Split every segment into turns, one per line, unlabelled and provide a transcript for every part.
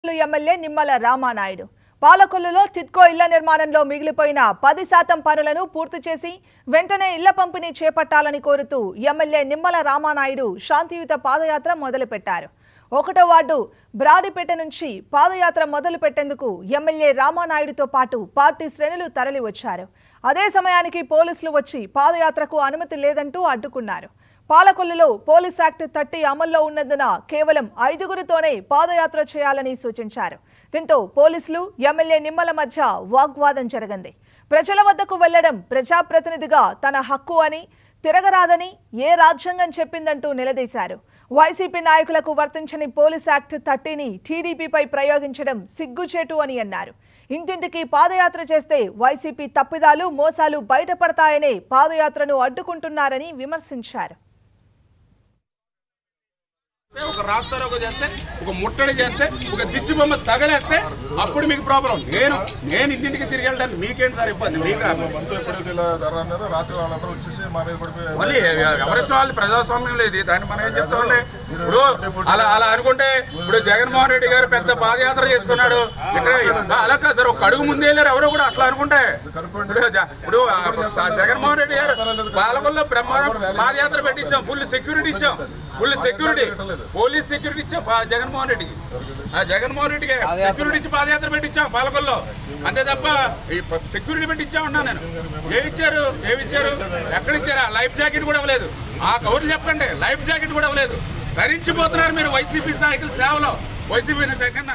Palakollu MLA Nimmala Ramanaidu పాలకొల్లులో TIDCO ఇళ్ల నిర్మాణంలో మిగిలిపోయిన పది శాతం పనులను పూర్తి చేసి వెంటనే ఇళ్ల పంపిణీ చేపట్టాలని కోరుతూ ఎమ్మెల్యే నిమ్మల రామానాయుడు శాంతియుత పాదయాత్ర మొదలుపెట్టారు ఒకటో వార్డు బ్రాడిపేట నుంచి పాదయాత్ర మొదలు పెట్టేందుకు ఎమ్మెల్యే రామానాయుడుతో పాటు పార్టీ శ్రేణులు తరలి వచ్చారు అదే సమయానికి పోలీసులు వచ్చి పాదయాత్రకు అనుమతి లేదంటూ అడ్డుకున్నారు పాలకొల్లులో పోలీస్ యాక్ట్ థర్టీ అమల్లో ఉన్నందున కేవలం ఐదుగురితోనే పాదయాత్ర చేయాలని సూచించారు దీంతో పోలీసులు ఎమ్మెల్యే నిమ్మల మధ్య వాగ్వాదం జరిగింది ప్రజల వద్దకు వెళ్లడం ప్రజాప్రతినిధిగా తన హక్కు అని తిరగరాదని ఏ రాజ్యాంగం చెప్పిందంటూ నిలదీశారు వైసీపీ నాయకులకు వర్తించని పోలీస్ యాక్ట్ థర్టీని టీడీపీపై ప్రయోగించడం సిగ్గుచేటు అని అన్నారు ఇంటింటికి పాదయాత్ర చేస్తే వైసీపీ తప్పిదాలు మోసాలు బయటపడతాయనే పాదయాత్రను అడ్డుకుంటున్నారని విమర్శించారు
ఒక రాస్తారోకో చేస్తే ఒక ముట్టడి చేస్తే ఒక దిష్టి బొమ్మ తగలేస్తే అప్పుడు మీకు ప్రాబ్లం నేను నేను ఇంటింటికి తిరిగి వెళ్ళడానికి మీకేంటి సార్ ఇబ్బంది మీకు
బంధువు ఎప్పుడు ఇలా అన్నారు రాత్రి వాళ్ళందరూ వచ్చేసి మా మీద పడిపోయి
మళ్ళీ ఎవరిష్టం వాళ్ళు ప్రజాస్వామ్యం లేదు దాన్ని మనం ఏం చెప్తామండి ఇప్పుడు అలా అలా అనుకుంటే ఇప్పుడు జగన్మోహన్ రెడ్డి గారు పెద్ద పాదయాత్ర చేసుకున్నాడు ఇక్కడ అలా కాదు సార్ ఒక అడుగు ముందే వెళ్ళారు ఎవరో కూడా అట్లా అనుకుంటే ఇప్పుడు జ- ఇప్పుడు ఆ స- జగన్మోహన్ రెడ్డి గారు పాలకొల్లో బ్రహ్మాండం పాదయాత్ర పెట్టించాం ఫుల్ సెక్యూరిటీ ఇచ్చాం ఫుల్ సెక్యూరిటీ పోలీస్ సెక్యూరిటీ ఇచ్చాం పా- జగన్మోహన్ రెడ్డికి ఆ జగన్మోహన్ రెడ్డికి సెక్యూరిటీ ఇచ్చి పాదయాత్ర పెట్టించాం పాలకొల్లో అంతే తప్ప ఈ ప- సెక్యూరిటీ పెట్టించాం అన్నా నేను ఏమి ఇచ్చారు ఏమి ఇచ్చారు ఎక్కడ ఇచ్చారా లైఫ్ జాకెట్ కూడా ఇవ్వలేదు ఆ కౌరు చెప్పండి లైఫ్ జాకెట్ కూడా ఇవ్వలేదు ధరించిపోతున్నారు మీరు వైసీపీ నాయకుల సేవలో వైసీపీ సెకండ్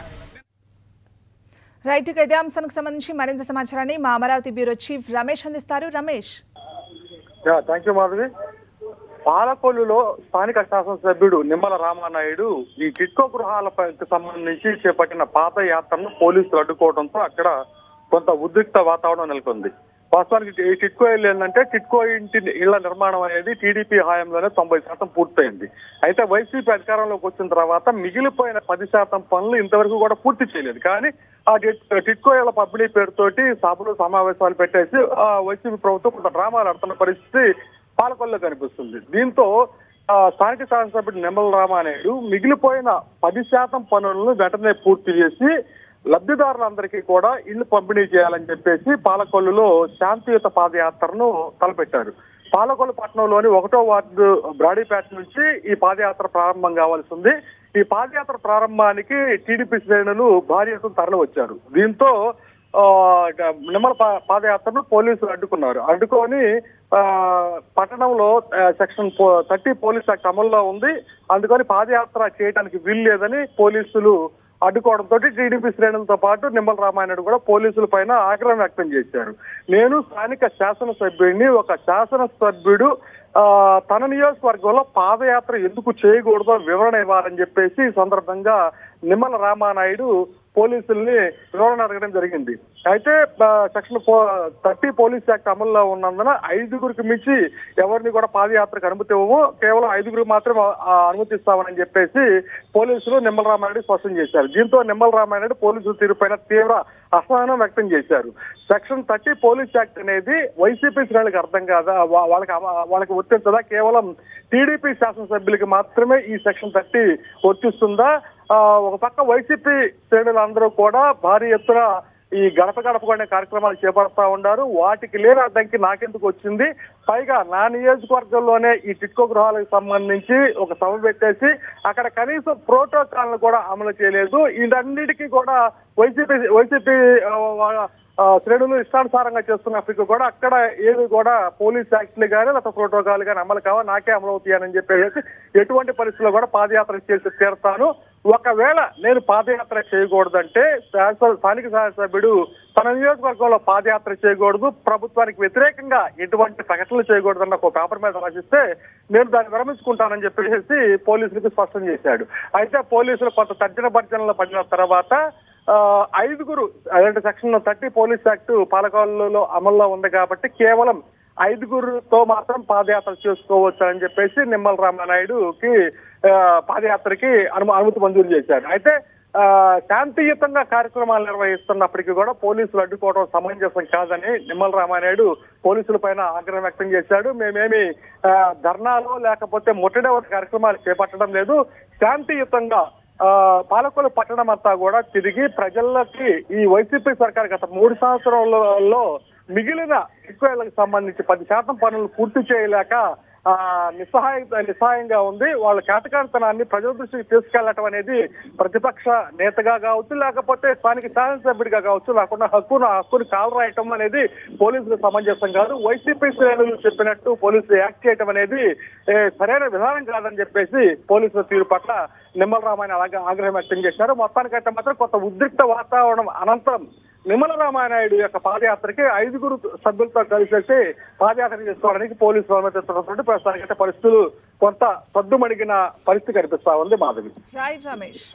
రైట్ ఇక ఇదే అంశానికి సంబంధించి మరింత సమాచారాన్ని మా అమరావతి బ్యూరో చీఫ్ రమేష్ అందిస్తారు రమేష్
థ్యాంక్ యూ మాధవి పాలకొల్లులో స్థానిక శాసనసభ్యుడు నిమ్మల రామానాయుడు ఈ టిట్కో గృహాలపై సంబంధించి చేపట్టిన పాదయాత్రను పోలీసులు అడ్డుకోవడంతో అక్కడ కొంత ఉద్రిక్త వాతావరణం నెలకొంది వాస్తవానికి ఈ టిట్కో ఇల్లు ఏంటంటే టిట్కో ఇంటి ఇళ్ల నిర్మాణం అనేది టీడీపీ హయాంలోనే తొంభై శాతం పూర్తయింది అయితే వైసీపీ అధికారంలోకి వచ్చిన తర్వాత మిగిలిపోయిన పది శాతం పనులు ఇంతవరకు కూడా పూర్తి చేయలేదు కానీ ఆ టిట్- టిట్కో ఇళ్ల పంపిణీ పేరుతోటి సభలు సమావేశాలు పెట్టేసి ఆ వైసీపీ ప్రభుత్వం కొంత డ్రామాలు ఆడుతున్న పరిస్థితి పాలకొల్లో కనిపిస్తుంది దీంతో ఆ, స్థానిక శాసనసభ్యుడు నిమ్మల రామానాయుడు మిగిలిపోయిన పది శాతం పనులను వెంటనే పూర్తి చేసి లబ్ధిదారులందరికీ కూడా ఇళ్లు పంపిణీ చేయాలని చెప్పేసి పాలకొల్లులో శాంతియుత పాదయాత్రను తలపెట్టారు పాలకొల్లు పట్టణంలోని ఒకటో వార్డు బ్రాడీపేట నుంచి ఈ పాదయాత్ర ప్రారంభం కావాల్సి ఉంది ఈ పాదయాత్ర ప్రారంభానికి టీడీపీ శ్రేణులు భారీ ఎత్తున తరలి వచ్చారు దీంతో ఆ, నిమ్మల పా- పాదయాత్రను పోలీసులు అడ్డుకున్నారు అడ్డుకొని ఆ, పట్టణంలో ఆ, సెక్షన్ థర్టీ పోలీస్ యాక్ట్ అమల్లో ఉంది అందుకని పాదయాత్ర చేయడానికి వీలు లేదని పోలీసులు అడ్డుకోవడంతో టీడీపీ శ్రేణులతో పాటు నిమ్మల రామాయణుడు కూడా పోలీసుల పైన ఆగ్రహం వ్యక్తం చేశారు నేను స్థానిక శాసనసభ్యుడిని ఒక శాసనసభ్యుడు ఆ, తన నియోజకవర్గంలో పాదయాత్ర ఎందుకు చేయకూడదో వివరణ ఇవ్వాలని చెప్పేసి ఈ సందర్భంగా నిమ్మల రామానాయుడు పోలీసుల్ని వివరణ అడగడం జరిగింది అయితే ఆ, సెక్షన్ థర్టీ పోలీస్ యాక్ట్ అమల్లో ఉన్నందున ఐదుగురికి మించి ఎవరిని కూడా పాదయాత్రకు అనుమతి ఇవ్వము కేవలం ఐదుగురికి మాత్రం ఆ, అనుమతిస్తామని చెప్పేసి పోలీసులు నిమ్మల రామారెడ్డి స్పష్టం చేశారు దీంతో నిమ్మల రామారెడ్డి పోలీసుల తీరుపైన తీవ్ర అసహనం వ్యక్తం చేశారు సెక్షన్ థర్టీ పోలీస్ యాక్ట్ అనేది వైసీపీ శ్రేణులకు అర్థం కాదా వా- వాళ్ళకి అమ- వాళ్ళకి వర్తించదా కేవలం టీడీపీ శాసనసభ్యులకి మాత్రమే ఈ సెక్షన్ థర్టీ వర్తిస్తుందా ఆ, ఒక పక్క వైసీపీ శ్రేణులందరూ కూడా భారీ ఎత్తున ఈ గడప గడప అనే కార్యక్రమాలు చేపడతా ఉన్నారు వాటికి లేని అడ్డంకి నాకెందుకు వచ్చింది పైగా నా నియోజకవర్గంలోనే ఈ టిట్కో గృహాలకు సంబంధించి ఒక సభ పెట్టేసి అక్కడ కనీసం ప్రోటోకాల్ కూడా అమలు చేయలేదు వీటన్నిటికీ కూడా వైసీపీ వైసీపీ ఆ, వా- ఆ, శ్రేణులు ఇష్టానుసారంగా చేస్తున్నప్పటికీ కూడా అక్కడ ఏది కూడా పోలీస్ యాక్ట్లు కానీ లేకపోతే ప్రోటోకాల్ కానీ అమలు కావా నాకే అమలు అవుతాయని చెప్పేసి ఎటువంటి పరిస్థితుల్లో కూడా పాదయాత్ర చేసి తీరుతాను ఒకవేళ నేను పాదయాత్ర చేయకూడదంటే శాసన స్థానిక శాసనసభ్యుడు తన నియోజకవర్గంలో పాదయాత్ర చేయకూడదు ప్రభుత్వానికి వ్యతిరేకంగా ఎటువంటి ప్రకటనలు చేయకూడదన్న ఒక పేపర్ మీద రాసిస్తే నేను దాన్ని విరమించుకుంటానని చెప్పేసి పోలీసులకు స్పష్టం చేశాడు అయితే పోలీసులు కొంత తర్జన భర్జనలో పడిన తర్వాత ఆ, ఐదుగురు అదే సెక్షన్ థర్టీ పోలీస్ యాక్ట్ పాలకొల్లులో అమల్లో ఉంది కాబట్టి కేవలం ఐదుగురుతో మాత్రం పాదయాత్ర చేసుకోవచ్చు అని చెప్పేసి నిమ్మల రామానాయుడుకి ఆ, పాదయాత్రకి అను అనుమతి మంజూరు చేశారు అయితే ఆ, శాంతియుతంగా కార్యక్రమాలు నిర్వహిస్తున్నప్పటికీ కూడా పోలీసులు అడ్డుకోవడం సమంజసం కాదని నిమ్మల రామానాయుడు పోలీసుల పైన ఆగ్రహం వ్యక్తం చేశాడు మేమేమి ఆ, ధర్నాలో లేకపోతే ముట్టడి వంటి కార్యక్రమాలు చేపట్టడం లేదు శాంతియుతంగా ఆ, పాలకొల్లు పట్టణం అంతా కూడా తిరిగి ప్రజలకి ఈ వైసీపీ సర్కార్ గత మూడు సంవత్సరాలలో మిగిలిన ఎక్కువేళ్లకు సంబంధించి పది శాతం పనులు పూర్తి చేయలేక ఆ నిస్సహాయ నిస్సహాయంగా ఉంది వాళ్ళ కేటకారితనాన్ని ప్రజల దృష్టికి తీసుకెళ్లటం అనేది ప్రతిపక్ష నేతగా కావచ్చు లేకపోతే స్థానిక శాసనసభ్యుడిగా కావచ్చు లేకుండా హక్కును ఆ హక్కును కాలరాయటం అనేది పోలీసులు సమంజసం కాదు వైసీపీ శ్రేణులు చెప్పినట్టు పోలీసులు యాక్ట్ చేయటం అనేది ఏ, సరైన విధానం కాదని చెప్పేసి పోలీసుల తీరు పట్ల నిమ్మల రామాయణ అలాగే ఆగ్రహం వ్యక్తం చేశారు మొత్తానికైతే మాత్రం కొంత ఉద్రిక్త వాతావరణం అనంతరం నిమ్మల రామానాయుడు యొక్క పాదయాత్రకి ఐదుగురు సభ్యులతో కలిసి పాదయాత్ర చేసుకోవడానికి పోలీసులు అనుమతిస్తున్నటువంటి ప్రస్తుతానికైతే పరిస్థితులు కొంత సద్దుమణిగిన పరిస్థితి కనిపిస్తా ఉంది మాధవి
రైట్ రమేష్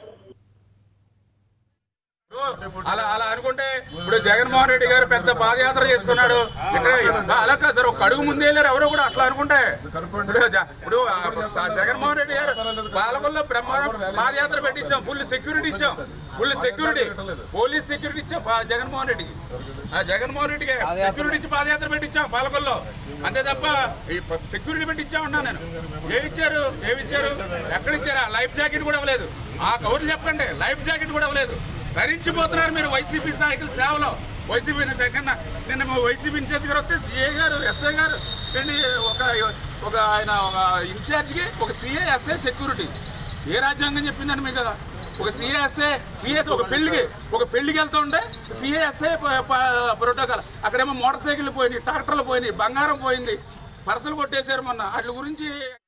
అలా అలా అనుకుంటే ఇప్పుడు జగన్మోహన్ రెడ్డి గారు పెద్ద పాదయాత్ర చేసుకున్నాడు ఇక్కడ అలా కాదు సార్ ఒక అడుగు ముందే వెళ్ళారు ఎవరు కూడా అట్లా అనుకుంటే ఇప్పుడు జ- ఇప్పుడు ఆ స- జగన్మోహన్ రెడ్డి గారు పాలకొల్లో బ్రహ్మాండం పాదయాత్ర పెట్టించాం ఫుల్ సెక్యూరిటీ ఇచ్చాం ఫుల్ సెక్యూరిటీ పోలీస్ సెక్యూరిటీ ఇచ్చాం పా- జగన్మోహన్ రెడ్డికి ఆ జగన్మోహన్ రెడ్డికి సెక్యూరిటీ ఇచ్చి పాదయాత్ర పెట్టించాం పాలకొల్లో అంతే తప్ప ఈ ప- సెక్యూరిటీ పెట్టించా ఉన్నా నేను ఏమి ఇచ్చారు ఏమి ఇచ్చారు ఎక్కడ ఇచ్చారా లైఫ్ జాకెట్ కూడా ఇవ్వలేదు ఆ కౌరు చెప్పండి లైఫ్ జాకెట్ కూడా ఇవ్వలేదు ధరించిపోతున్నారు మీరు వైసీపీ నాయకుల సేవలో వైసీపీ సెకండ్ నిన్న మా వైసీపీ ఇన్ఛార్జ్ గారు వస్తే సీఏ గారు ఎస్ఐ గారు ఏంటి ఒక ఒక ఆయన ఒక ఇన్ఛార్జ్కి ఒక సీఏ ఎస్ఐ సెక్యూరిటీ ఏ రాజ్యాంగం చెప్పిందండి మీకు కదా ఒక సిఎస్ఏ సిఎస్ ఒక పెళ్లికి ఒక పెళ్లికి వెళ్తూ ఉంటే సిఎస్ఏ ప్రోటోకాల్ అక్కడేమో మోటార్ సైకిల్ పోయినాయి ట్రాక్టర్లు పోయినాయి బంగారం పోయింది పర్సలు కొట్టేశారు మొన్న వాటి గురించి